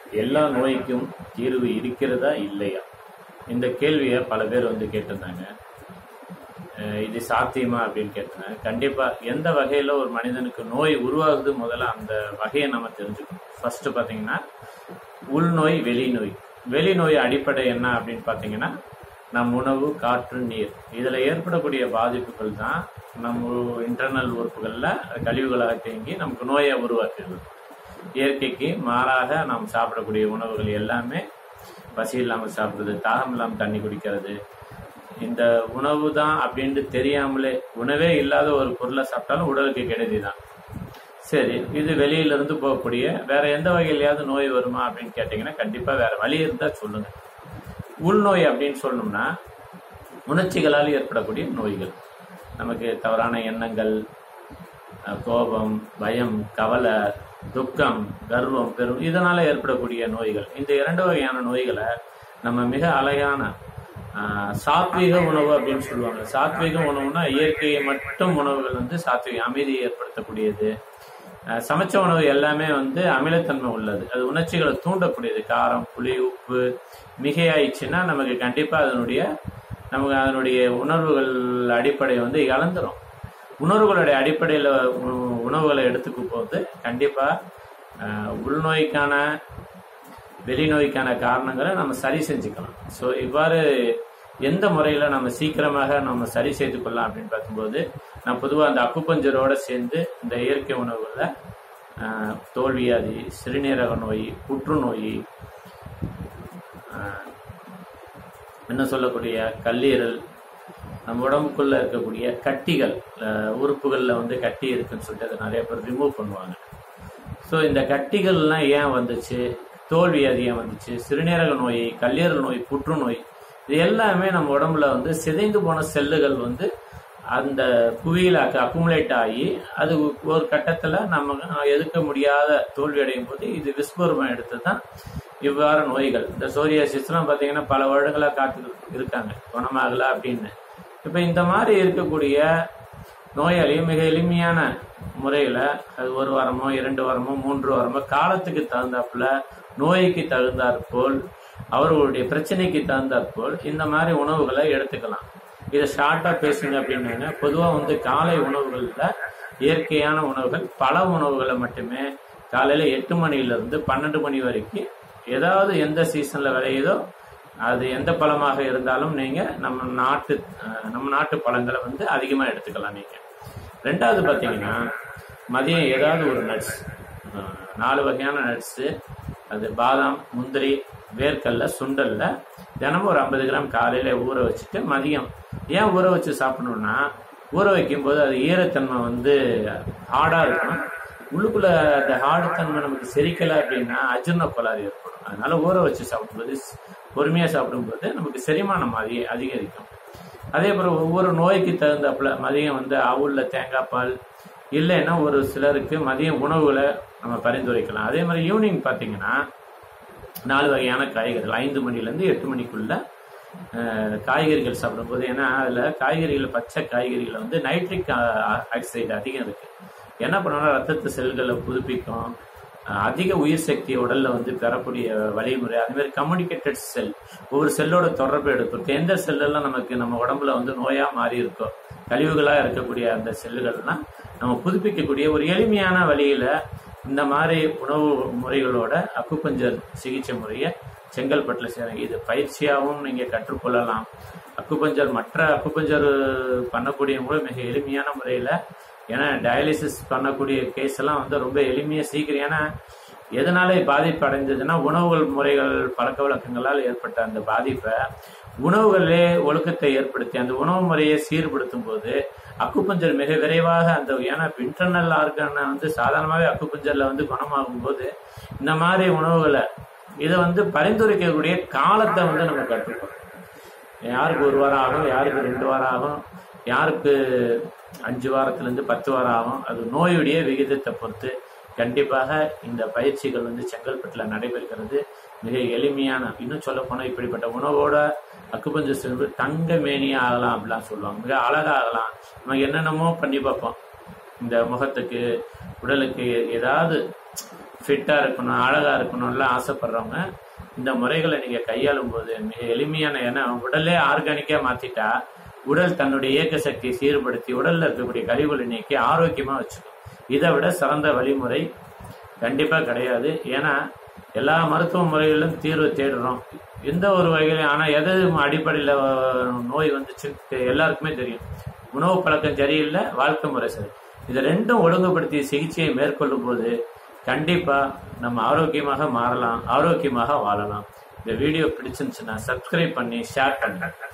எல்லா நோய்க்கும் தீர்வு இருக்கிறதா இல்லையா இந்த கேள்வியை பல பேர் வந்து கேட்டிருந்தாங்க அஹ் இது சாத்தியமா அப்படின்னு கேட்டிருந்தாங்க கண்டிப்பா எந்த வகையில ஒரு மனிதனுக்கு நோய் உருவாகுது முதல்ல அந்த வகையை நம்ம தெரிஞ்சுக்கணும் ஃபர்ஸ்ட் பாத்தீங்கன்னா உள்நோய் வெளிநோய் வெளிநோய் அடிப்படை என்ன அப்படின்னு பாத்தீங்கன்னா நம் உணவு காற்று நீர் இதுல ஏற்படக்கூடிய பாதிப்புகள் தான் நம்ம இன்டர்னல் உறுப்புகள்ல கழிவுகளாக தேங்கி நமக்கு நோயை உருவாக்குது இயற்கைக்கு மாறாக நாம் சாப்பிடக்கூடிய உணவுகள் எல்லாமே பசி இல்லாமல் சாப்பிடுறது தாகம் இல்லாமல் தண்ணி குடிக்கிறது இந்த உணவு தான் அப்படின்ட்டு தெரியாமலே உணவே இல்லாத ஒரு பொருளை சாப்பிட்டாலும் உடலுக்கு கெடுதி தான் சரி இது வெளியில இருந்து போகக்கூடிய வேற எந்த வகையிலயாவது நோய் வருமா அப்படின்னு கேட்டீங்கன்னா கண்டிப்பா வேற வழி இருந்தா சொல்லுங்க உள்நோய் அப்படின்னு சொல்லணும்னா உணர்ச்சிகளால் ஏற்படக்கூடிய நோய்கள் நமக்கு தவறான எண்ணங்கள் அஹ், கோபம் பயம் கவலை துக்கம் கர்வம் பெரும் இதனால ஏற்படக்கூடிய நோய்கள் இந்த இரண்டு வகையான நோய்களை நம்ம மிக அழகான ஆஹ், சாத்வீக உணவு அப்படின்னு சொல்லுவாங்க சாத்வீக உணவுனா இயற்கையை மட்டும் உணவுகள் வந்து சாத்வீக அமைதியை ஏற்படுத்தக்கூடியது ஆஹ், சமைச்ச உணவு எல்லாமே வந்து அமிலத்தன்மை உள்ளது அது உணர்ச்சிகளை தூண்டக்கூடியது காரம் புளி உப்பு மிகையாயிடுச்சுன்னா நமக்கு கண்டிப்பா அதனுடைய நமக்கு அதனுடைய உணர்வுகள் அடிப்படை வந்து இழந்துரும் உணர்வுகளுடைய அடிப்படையில் உணவுகளை எடுத்துக்கும் போது கண்டிப்பா ஆஹ், உள்நோய்க்கான வெளிநோய்க்கான காரணங்களை நம்ம சரி செஞ்சுக்கலாம் ஸோ இவ்வாறு எந்த முறையில் நம்ம சீக்கிரமாக நம்ம சரி செய்து கொள்ளலாம் அப்படின்னு பார்க்கும்போது நான் பொதுவாக அந்த அக்குப்பஞ்சரோட சேர்ந்து இந்த இயற்கை உணவுகளில் ஆஹ், தோல்வியாதி சிறுநீரக நோய் புற்றுநோய் ஆஹ், என்ன சொல்லக்கூடிய கல்லீரல் நம்ம உடம்புக்குள்ள இருக்கக்கூடிய கட்டிகள் அஹ், உறுப்புகள்ல வந்து கட்டி இருக்குன்னு சொல்லிட்டு அதை நிறைய பேர் ரிமூவ் பண்ணுவாங்க ஸோ இந்த கட்டிகள்லாம் ஏன் வந்துச்சு தோல்வி அது ஏன் வந்துச்சு சிறுநீரக நோய் கல்லீரல் நோய் புற்றுநோய் இது எல்லாமே நம்ம உடம்புல வந்து சிதைந்து போன செல்லுகள் வந்து அந்த குவியில் அக்குமுலேட் ஆகி அது ஒரு கட்டத்தில் நம்ம எதிர்க்க முடியாத தோல்வி அடையும் போது இது விஸ்வரூபம் எடுத்து தான் இவ்வாறு நோய்கள் இந்த சோரியாசிஸ்லாம் பார்த்தீங்கன்னா பல வருடங்களாக காத்து இருக்காங்க குணமாகல அப்படின்னு இப்போ இந்த மாதிரி இருக்கக்கூடிய நோயாளி மிக எளிமையான முறையில் அது ஒரு வாரமோ இரண்டு வாரமோ மூன்று வாரமோ காலத்துக்கு தகுந்தாப்புல நோய்க்கு தகுந்தாற்போல் அவர்களுடைய பிரச்சனைக்கு தகுந்தாற்போல் இந்த மாதிரி உணவுகளை எடுத்துக்கலாம் இதை ஷார்ட்டாக பேசுங்க அப்படின்னாங்க பொதுவாக வந்து காலை உணவுகளில் இயற்கையான உணவுகள் பல உணவுகளை மட்டுமே காலையில் எட்டு மணியிலிருந்து பன்னெண்டு மணி வரைக்கும் ஏதாவது எந்த சீசனில் விளையுதோ அது எந்த பழமாக இருந்தாலும் நீங்கள் நம்ம நாட்டு அஹ், நம்ம நாட்டு பழங்களை வந்து அதிகமாக எடுத்துக்கலாம் நீங்கள் ரெண்டாவது பார்த்தீங்கன்னா மதியம் ஏதாவது ஒரு நட்ஸ் நாலு வகையான நட்ஸு அது பாதாம் முந்திரி வேர்க்கல்ல சுண்டல்ல தினமும் ஒரு ஐம்பது கிராம் காலையில ஊற வச்சுட்டு மதியம் ஏன் ஊற வச்சு சாப்பிடணும்னா ஊற வைக்கும்போது அது ஈரத்தன்மை வந்து ஹார்டா இருக்கும் உள்ளுக்குள்ள அந்த ஹார்டுத்தன்மை நமக்கு செரிக்கல அப்படின்னா அஜீர்ண கோளாறு ஏற்படும் அதனால ஊற வச்சு சாப்பிடும்போது பொறுமையா சாப்பிடும்போது நமக்கு செரிமானம் அதிக அதிகரிக்கும் அதே போல ஒவ்வொரு நோய்க்கு தகுந்தாப்புல மதியம் வந்து அவுல்ல தேங்காய் பால் இல்லைன்னா ஒரு சிலருக்கு மதியம் உணவுகளை நம்ம பரிந்துரைக்கலாம் அதே மாதிரி ஈவினிங் பார்த்தீங்கன்னா நாலு வகையான காய்கறிகள் ஐந்து மணிலேருந்து எட்டு மணிக்குள்ள அஹ், காய்கறிகள் சாப்பிடும்போது ஏன்னா அதில் காய்கறிகள் பச்சை காய்கறிகள் வந்து நைட்ரிக் ஆக்சைடு அதிகம் இருக்கு என்ன பண்ணோம்னா ரத்தத்து செல்களை புதுப்பிக்கும் அஹ், அதிக உயிர் சக்தி உடல்ல வந்து பெறக்கூடிய வழிமுறை அதே மாதிரி கம்யூனிகேட்டட் செல் ஒவ்வொரு செல்லோட தொடர்பு எடுக்கும் எந்த செல்லெல்லாம் நமக்கு நம்ம உடம்புல வந்து நோயா மாறி இருக்கோ கழிவுகளா இருக்கக்கூடிய அந்த செல்லுகள்லாம் நம்ம புதுப்பிக்கக்கூடிய ஒரு எளிமையான வழியில இந்த மாதிரி உணவு முறைகளோட அக்குப்பஞ்சர் சிகிச்சை முறையை செங்கல்பட்டில் செய்கிறாங்க இது பயிற்சியாகவும் நீங்கள் கற்றுக்கொள்ளலாம் அக்குப்பஞ்சர் மற்ற அக்குப்பஞ்சர் பண்ணக்கூடிய முறை மிக எளிமையான முறையில் ஏன்னா டயாலிசிஸ் பண்ணக்கூடிய கேஸ் எல்லாம் வந்து ரொம்ப எளிமையாக சீக்கிரம் ஏன்னா எதனால பாதிப்பு அடைந்ததுன்னா உணவுகள் முறைகள் பழக்க வழக்கங்களால் ஏற்பட்ட அந்த பாதிப்பை உணவுகளிலே ஒழுக்கத்தை ஏற்படுத்தி அந்த உணவு முறையை சீர்படுத்தும் போது அக்குப்பஞ்சர் மிக விரைவாக அந்த ஏன்னா இன்டர்னல் ஆர்கான வந்து சாதாரணமாகவே அக்குப்பஞ்சர்ல வந்து குணமாகும் போது இந்த மாதிரி உணவுகளை இதை வந்து பரிந்துரைக்கக்கூடிய காலத்தை வந்து நம்ம கற்றுக்கணும் யாருக்கு ஒரு வாரம் ஆகும் யாருக்கு ரெண்டு வாரம் ஆகும் யாருக்கு அஞ்சு வாரத்திலிருந்து பத்து வாரம் ஆகும் அது நோயுடைய விகிதத்தை பொறுத்து கண்டிப்பாக இந்த பயிற்சிகள் வந்து செங்கல்பட்டில் நடைபெறுகிறது மிக எளிமையான இன்னும் சொல்ல போனால் இப்படிப்பட்ட உணவோட அக்குப்பஞ்சர் சென்று தங்க மேனியா ஆகலாம் அப்படிலாம் சொல்லுவாங்க மிக அழகா ஆகலாம் நம்ம என்னென்னமோ பண்ணி பார்ப்போம் இந்த முகத்துக்கு உடலுக்கு ஏதாவது ஃபிட்டாக இருக்கணும் அழகாக இருக்கணும்லாம் ஆசைப்படுறவங்க இந்த முறைகளை நீங்கள் கையாளும் போது மிக எளிமையான ஏன்னா உடலே ஆர்கானிக்காக மாற்றிட்டா உடல் தன்னுடைய இயக்க சக்தியை சீர்படுத்தி உடலில் இருக்கக்கூடிய கழிவுகளை நீக்கி ஆரோக்கியமாக வச்சுக்கும் இதை விட சிறந்த வழிமுறை கண்டிப்பாக கிடையாது ஏன்னா எல்லா மருத்துவ முறைகளிலும் தீர்வு தேடுறோம் எந்த ஒரு வகையிலும் ஆனால் எது அடிப்படையில் நோய் வந்துச்சுன்னு தெ- எல்லாருக்குமே தெரியும் உணவு பழக்கம் சரியில்லை வாழ்க்கை முறை சரி இது ரெண்டும் ஒழுங்குபடுத்தி சிகிச்சையை மேற்கொள்ளும் போது கண்டிப்பாக நம்ம ஆரோக்கியமாக மாறலாம் ஆரோக்கியமாக வாழலாம் இந்த வீடியோ பிடிச்சிருந்துச்சுன்னா சப்ஸ்கிரைப் பண்ணி ஷேர் பண்ணுங்க